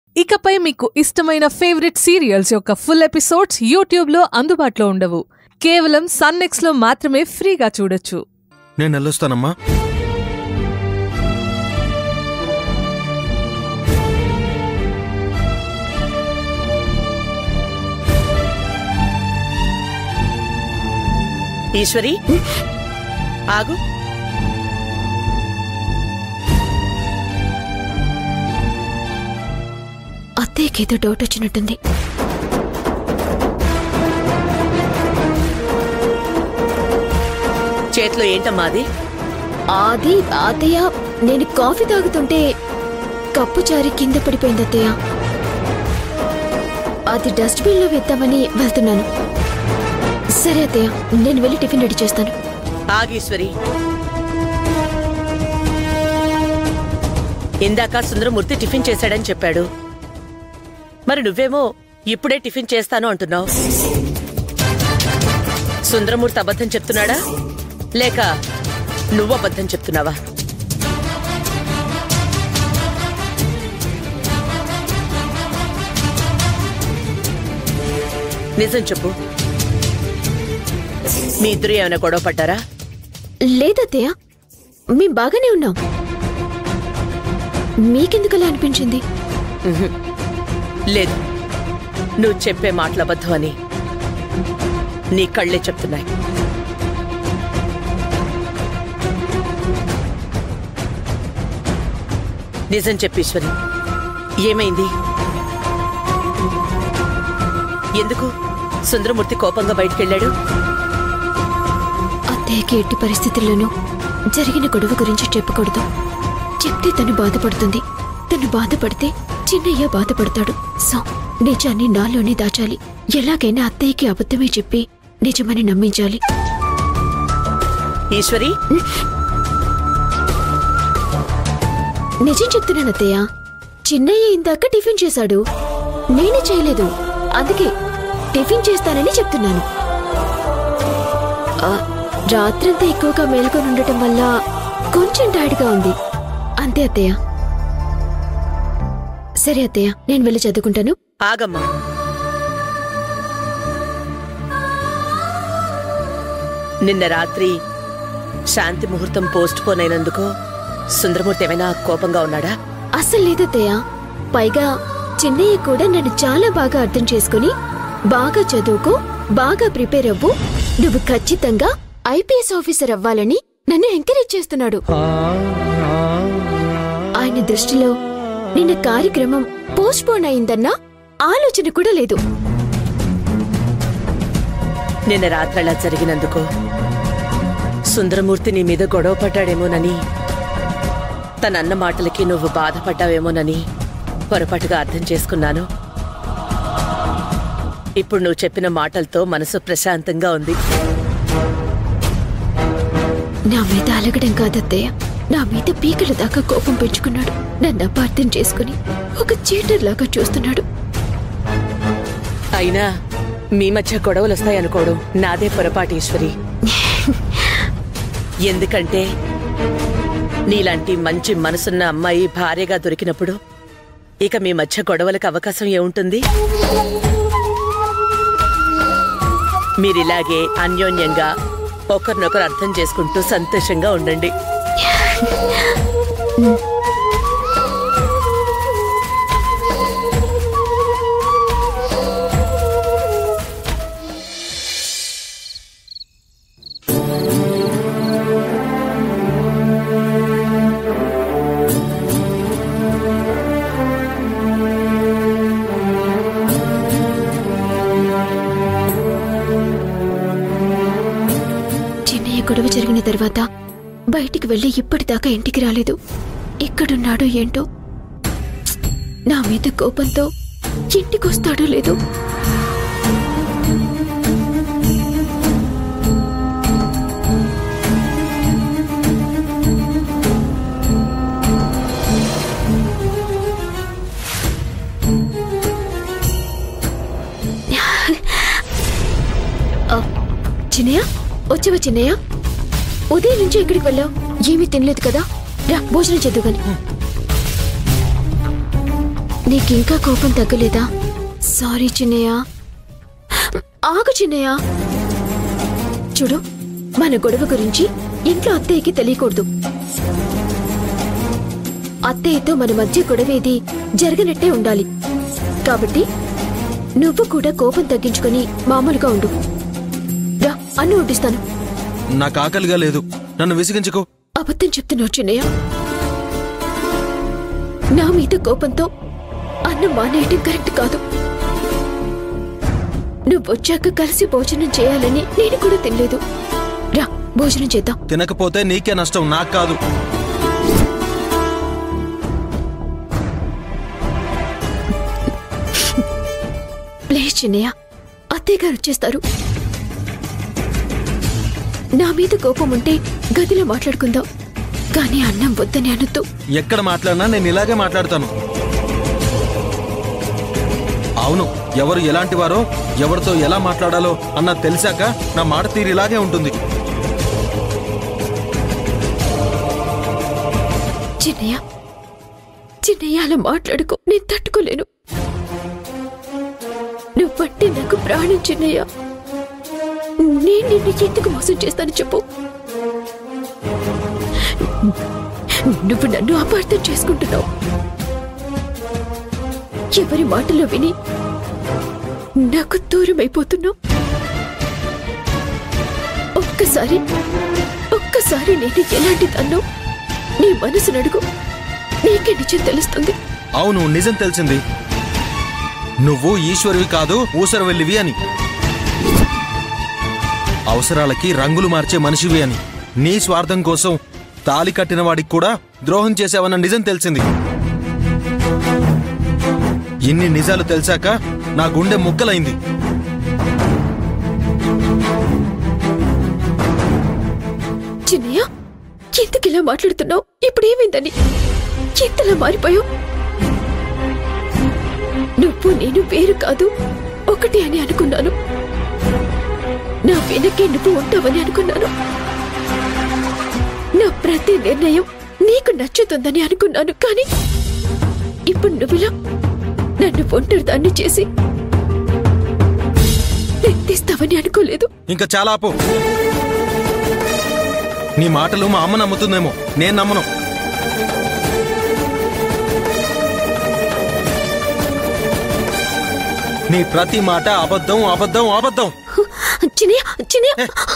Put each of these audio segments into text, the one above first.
ఇకపై మీకు ఇష్టమైన ఫేవరెట్ సీరియల్స్ యొక్క ఫుల్ ఎపిసోడ్స్ యూట్యూబ్లో అందుబాటులో ఉండవు కేవలం సన్నెక్స్లో మాత్రమే ఫ్రీగా చూడొచ్చు నేను వెళ్ళొస్తానమ్మా ఈశ్వరి ఆగు అత్తయ్యకేదో డౌట్ వచ్చినట్టుంది చేతిలో ఏంటమ్మా అది అది అత్తయ్య నేను కాఫీ తాగుతుంటే కప్పు జారి కింద పడిపోయింది అత్తయ్య అది డస్ట్బిన్ లో వేద్దామని వెళ్తున్నాను సరే అత్తయ్య నేను వెళ్ళి టిఫిన్ రెడీ చేస్తాను ఆగీశ్వరి ఇందాక సుందరమూర్తి టిఫిన్ చేశాడని చెప్పాడు మరి నువ్వేమో ఇప్పుడే టిఫిన్ చేస్తాను అంటున్నావు సుందరమూర్తి అబద్ధం చెప్తున్నాడా లేక నువ్వు అబద్ధం చెప్తున్నావా నిజం చెప్పు మీ ఇద్దరు ఏమైనా గొడవ పడ్డారా లేదత్తయ్య మేం బాగానే ఉన్నాం మీకెందుకలా అనిపించింది లేదు నువ్వు చెప్పే మాటలు అబద్ధమని నీ కళ్ళే చెప్తున్నాయి నిజం చెప్పీశ్వరి ఏమైంది ఎందుకు సుందరమూర్తి కోపంగా బయటికెళ్ళాడు అత్తయ్యకి ఎట్టి పరిస్థితుల్లోనూ జరిగిన గొడవ గురించి చెప్పకూడదు చెప్తే తను బాధపడుతుంది తను బాధపడితే చిన్నయ్య బాధపడతాడు సో నిజాన్ని నాలోనే దాచాలి ఎలాగైనా అత్తయ్యకి అబద్ధమే చెప్పి నిజమని నమ్మించాలి ఈశ్వరి నిజం చెప్తున్నాను అత్తయ్య చిన్నయ్య ఇందాక టిఫిన్ చేశాడు నేనే చేయలేదు అందుకే టిఫిన్ చేస్తానని చెప్తున్నాను ఆ, రాత్రంతా ఎక్కువగా మేల్కొని ఉండటం వల్ల కొంచెం టైర్డ్గా ఉంది అంతే అత్తయ్య సరే అత్తయ్య నేను వెళ్ళి చదువుకుంటాను ఆగమ్మా నిన్న రాత్రి శాంతి ముహూర్తం పోస్ట్ పోన్ అయినందుకు సుందరమూర్తి ఏమైనా కోపంగా ఉన్నాడా అస్సలు లేదత్తయ్య పైగా చిన్నయ్య కూడా నన్ను చాలా బాగా అర్థం చేసుకుని బాగా చదువుకో బాగా ప్రిపేర్ అవ్వు నువ్వు ఖచ్చితంగా ఐపీఎస్ ఆఫీసర్ అవ్వాలని నన్ను ఎంకరేజ్ చేస్తున్నాడు ఆయన దృష్టిలో నిన్న కార్యక్రమం పోస్ట్ పోన్ అయిందన్న ఆలోచన కూడా లేదు నిన్న రాత్రి అలా జరిగినందుకు సుందరమూర్తి నీ మీద గొడవ పడ్డాడేమోనని తన అన్న మాటలకి నువ్వు బాధపడ్డావేమోనని పొరపాటుగా అర్థం చేసుకున్నాను ఇప్పుడు నువ్వు చెప్పిన మాటలతో మనసు ప్రశాంతంగా ఉంది నా మీద అలగడం కాదత్తయ్య నా మీద పీకల దాకా కోపం పెంచుకున్నాడు నన్ను అపార్థం చేసుకుని ఒక చీటర్ లాగా చూస్తున్నాడు అయినా మీ మధ్య గొడవలు వస్తాయనుకోడు నాదే పొరపాటు ఈశ్వరి ఎందుకంటే నీలాంటి మంచి మనసున్న అమ్మాయి భార్యగా దొరికినప్పుడు ఇక మీ మధ్య గొడవలకు అవకాశం ఏముంటుంది మీరిలాగే అన్యోన్యంగా ఒకరినొకరు అర్థం చేసుకుంటూ సంతోషంగా ఉండండి చిన్నయ్య గొడవ జరిగిన తర్వాత బయటికి వెళ్ళి ఇప్పటిదాకా ఇంటికి రాలేదు ఎక్కడున్నాడో ఏంటో నా మీద కోపంతో ఇంటికొస్తాడో లేదో ఆ, చిన్నయ్య వచ్చావా చిన్నయ్య ఉదయం నుంచి ఎక్కడికి వెళ్ళావు ఏమీ తినలేదు కదా రా భోజనం చేద్దు గాని నీకింకా కోపం తగ్గలేదా సారీ చిన్నయ్య ఆగు చిన్నయ్య చూడు మన గొడవ గురించి ఇంట్లో అత్తయ్యకి తెలియకూడదు అత్తయ్యతో మన మధ్య గొడవేది జరగనట్టే ఉండాలి కాబట్టి నువ్వు కూడా కోపం తగ్గించుకొని మామూలుగా ఉండు రా అన్ను వడ్డిస్తాను నాకు ఆకలిగా లేదు నన్ను విసిగించుకో అబద్ధం చెప్తున్నావు చిన్నయ్య నా మీద కోపంతో అన్నం మానేయటం కరెక్ట్ కాదు నువ్వు వచ్చాక కలిసి భోజనం చేయాలని నేను కూడా తినలేదు రా భోజనం చేద్దాం తినకపోతే నీకే నష్టం నాకు కాదు ప్లీజ్ చిన్నయ్య అత్తయ్య గారు వచ్చేస్తారు నా మీద కోపం ఉంటే గదిలో మాట్లాడుకుందాం కానీ అన్నం వద్దని అనొద్దు ఎక్కడ మాట్లాడినా నేను ఇలాగే మాట్లాడతాను అవును ఎవరు ఎలాంటి వారో ఎవరితో ఎలా మాట్లాడాలో అన్న తెలిసాక నా మాట తీరు ఇలాగే ఉంటుంది చిన్నయ్య చిన్నయ్య అలా మాట్లాడుకో నేను తట్టుకోలేను నువ్వంటే నాకు ప్రాణం చిన్నయ్య నేను నిన్ను ఎందుకు మోసం చేస్తాను చెప్పు నువ్వు నన్ను అపార్థం చేసుకుంటున్నావు ఎవరి మాటలో విని నాకు దూరం అయిపోతున్నావు ఒక్కసారి ఒక్కసారి నేను ఎలాంటి తన్నో నీ మనసు నడుగు నీకే నిజం తెలుస్తుంది అవును నిజం తెలిసింది నువ్వు ఈశ్వరివి కాదు ఊసరవెల్లివి అని అవసరాలకి రంగులు మార్చే మనిషివి అని నీ స్వార్థం కోసం తాలి కట్టిన వాడికి కూడా ద్రోహం చేసావన్న నిజం తెలిసింది ఇన్ని నిజాలు తెలిసాక నా గుండె ముక్కలైంది చిన్నయ్య ఎందుకు ఇలా మాట్లాడుతున్నావు ఇప్పుడు ఏమైందని ఎంతలా మారిపోయావు నువ్వు నేను వేరు కాదు ఒకటి అని అనుకున్నాను నా వెనకే నువ్వు ఉంటావని అనుకున్నాను నా ప్రతి నిర్ణయం నీకు నచ్చుతుందని అనుకున్నాను కానీ ఇప్పుడు నువ్వులా నన్ను ఒంటరి దాన్ని చేసి నెత్తిస్తావని అనుకోలేదు ఇంకా చాలా ఆపు నీ మాటలు మా అమ్మ నమ్ముతుందేమో నేను నమ్మను నీ ప్రతి మాట అబద్ధం అబద్ధం అబద్ధం చిన్నయ్య చిన్నయ్య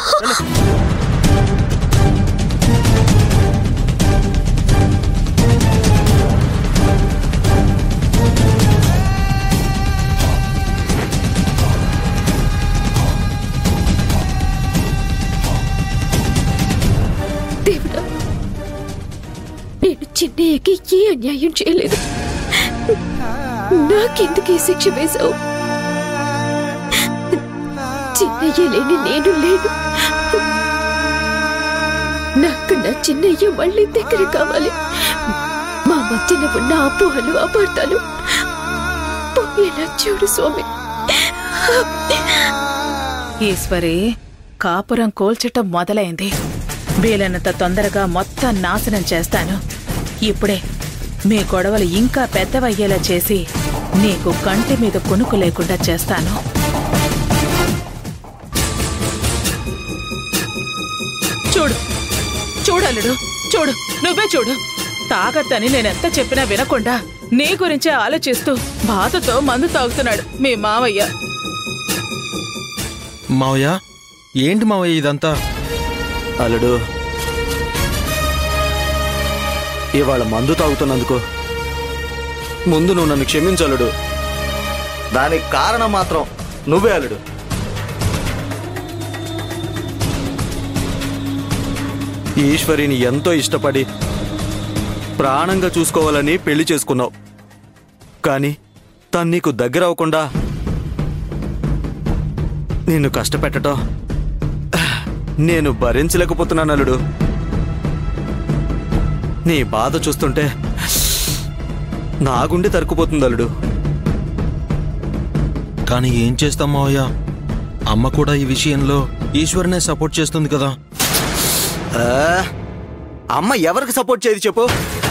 దేవుడా నేను చిన్నయ్యకి ఏ అన్యాయం చేయలేదు నాకెందుకు ఈ శిక్ష వేశావు చిన్నయ్య లేని నేను లేను నాకు నా చిన్నయ్య మళ్ళీ దగ్గర కావాలి మా మధ్యన ఉన్న అపోహలు అపార్థాలు పోయేలా చూడు స్వామి ఈశ్వరి కాపురం కోల్చటం మొదలైంది వీలైనంత తొందరగా మొత్తం నాశనం చేస్తాను ఇప్పుడే మీ గొడవలు ఇంకా పెద్దవయ్యేలా చేసి నీకు కంటి మీద కొనుక్కు లేకుండా చేస్తాను చూడు చూడలుడు చూడు నువ్వే చూడు తాగద్దని నేనెంత చెప్పినా వినకుండా నీ గురించే ఆలోచిస్తూ బాధతో మందు తాగుతున్నాడు మీ మావయ్య మావయ్య ఏంటి మావయ్య ఇదంతా అల్లుడు ఇవాళ మందు తాగుతున్నందుకు ముందు నువ్వు నన్ను క్షమించలుడు దానికి కారణం మాత్రం నువ్వే అల్లుడు ఈశ్వరిని ఎంతో ఇష్టపడి ప్రాణంగా చూసుకోవాలని పెళ్లి చేసుకున్నావు కానీ తను నీకు దగ్గర అవ్వకుండా నిన్ను కష్టపెట్టడం నేను భరించలేకపోతున్నాను అల్లుడు నీ బాధ చూస్తుంటే నా గుండె తరుకుపోతుంది అల్లుడు కానీ ఏం చేస్తాం మావయ్య అమ్మ కూడా ఈ విషయంలో ఈశ్వర్నే సపోర్ట్ చేస్తుంది కదా ఆ, అమ్మ ఎవరికి సపోర్ట్ చేయదు చెప్పు